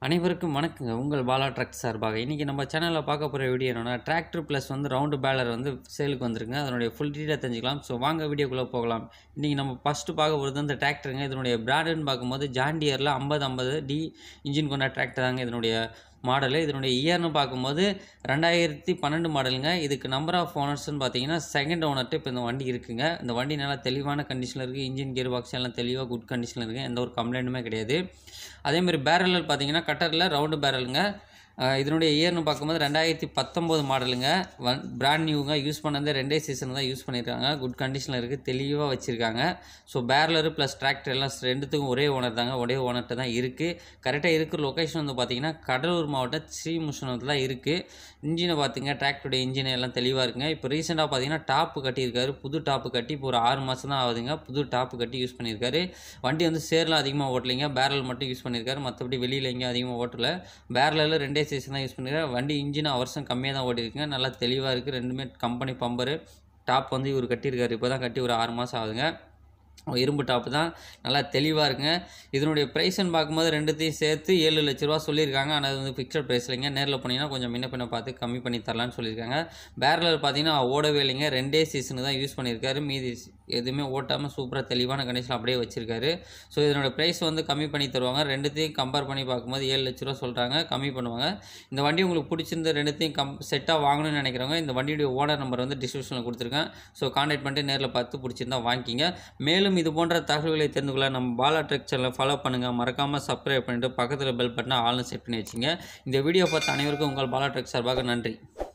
அனைவருக்கும் வணக்கங்க உங்கள் பாலா ட்ரக் சார்பாக இன்றைக்கி நம்ம சேனலில் பார்க்க போகிற வீடியோ என்னென்னா டிராக்டர் ப்ளஸ் வந்து ரவுண்டு பேலர் வந்து சேலுக்கு வந்துருங்க அதனுடைய ஃபுல் டீட்டெயில் தெரிஞ்சுக்கலாம் ஸோ வாங்க வீடியோக்குள்ளே போகலாம் இன்றைக்கி நம்ம ஃபஸ்ட்டு பார்க்க போகிறது இந்த டிராக்டருங்க இதனுடைய பிராண்டுன்னு பார்க்கும்போது ஜாண்டியரில் ஐம்பது ஐம்பது டி இன்ஜின் கொண்ட டிராக்டர் தாங்க இதனுடைய மாடலு இதனுடைய இயர்னு பார்க்கும்போது ரெண்டாயிரத்தி பன்னெண்டு மாடலுங்க இதுக்கு நம்பர் ஆஃப் ஓனர்ஸ்னு பார்த்தீங்கன்னா செகண்ட் ஓனர்ட்டு இப்போ இந்த வண்டி இருக்குங்க இந்த வண்டி நல்லா தெளிவான கண்டிஷனில் இருக்குது இன்ஜின் கியர் பாக்ஸ் எல்லாம் தெளிவாக குட் கண்டிஷனில் இருக்குது எந்த ஒரு கம்ப்ளைண்ட்டுமே கிடையாது அதேமாதிரி பேரல் பார்த்தீங்கன்னா கட்டரில் ரவுண்டு பேரலுங்க அஹ் இதனுடைய இயர்னு பார்க்கும்போது ரெண்டாயிரத்தி பத்தொம்போது மாடலுங்க ஒன் பிராண்ட் நியூங்க யூஸ் பண்ணது ரெண்டே சீசன் தான் யூஸ் பண்ணியிருக்காங்க குட் கண்டிஷனில் இருக்குது தெளிவாக வச்சுருக்காங்க ஸோ பேரலரு ப்ளஸ் டிராக்டர் எல்லாம் ரெண்டுத்துக்கும் ஒரே ஓனர் தாங்க ஒரே ஓனர்கிட்ட தான் இருக்குது கரெக்டாக இருக்கிற லொக்கேஷன் வந்து பார்த்திங்கன்னா கடலூர் மாவட்டம் ஸ்ரீமுஷனத்தில் தான் இருக்குது இன்ஜினை பார்த்துங்க டிராக்டருடைய இன்ஜின் எல்லாம் தெளிவாக இருக்குங்க இப்போ ரீசெண்டாக பார்த்தீங்கன்னா டாப்பு கட்டியிருக்காரு புது டாப்பு கட்டி இப்போ ஒரு ஆறு மாதம் தான் ஆகுதுங்க புது டாப்பு கட்டி யூஸ் பண்ணியிருக்காரு வண்டி வந்து சேர்லாம் அதிகமாக ஓட்டலைங்க பேரல் மட்டும் யூஸ் பண்ணியிருக்காரு மற்றபடி வெளியில் எங்கேயும் அதிகமாக ஓட்டல பேரலில் ரெண்டே சீசன் தான் யூஸ் பண்ணியிருக்காரு வண்டி இன்ஜின் வருஷம் கம்மியாக தான் ஓட்டிருக்குங்க நல்லா தெளிவாக இருக்குது ரெண்டுமே கம்பெனி பம்பரு டாப் வந்து இவர் கட்டியிருக்காரு இப்போ தான் கட்டி ஒரு ஆறு மாதம் ஆகுதுங்க இரும்பு டாப்பு தான் நல்லா தெளிவாக இருக்குங்க இதனுடைய ப்ரைஸ்ன்னு பார்க்கும்போது ரெண்டுத்தையும் சேர்த்து ஏழு லட்ச ரூபா சொல்லியிருக்காங்க ஆனால் அது வந்து ஃபிக்ஸட் ப்ரைஸ் இல்லைங்க நேரில் போனீங்கன்னா கொஞ்சம் முன்ன பின்ன பார்த்து கம்மி பண்ணி தரலான்னு சொல்லியிருக்காங்க பேரலர் பார்த்தீங்கன்னா ஓடவே இல்லைங்க ரெண்டே சீசனு தான் யூஸ் பண்ணியிருக்காரு மீதி எதுவுமே ஓட்டாமல் சூப்பராக தெளிவான கண்டிஷன் அப்படியே வச்சிருக்காரு ஸோ இதனோட ப்ரைஸ் வந்து கம்மி பண்ணி தருவாங்க ரெண்டுத்தையும் கம்பேர் பண்ணி பார்க்கும்போது ஏழு லட்ச ரூபா சொல்கிறாங்க கம்மி பண்ணுவாங்க இந்த வண்டி உங்களுக்கு பிடிச்சிருந்த ரெண்டுத்தையும் கம் செட்டாக வாங்கணும்னு நினைக்கிறவங்க இந்த வண்டியுடைய ஓனர் நம்பர் வந்து டிஸ்கிரிப்ஷனில் கொடுத்துருக்கேன் ஸோ கான்டாக்ட் பண்ணிட்டு நேரில் பார்த்து பிடிச்சிருந்தா வாங்கிக்கிங்க மேலும் இது போன்ற தகவல்களை தெரிந்து கொள்ள நம்ம பாலா ட்ரெக் சேனலை ஃபாலோ பண்ணுங்கள் மறக்காமல் சப்ஸ்கிரைப் பண்ணிட்டு பக்கத்தில் பெல் பட்டனை ஆல்னு செட் பண்ணி வச்சுங்க இந்த வீடியோ பார்த்த அனைவருக்கும் உங்கள் பாலா ட்ரெக் சார்பாக நன்றி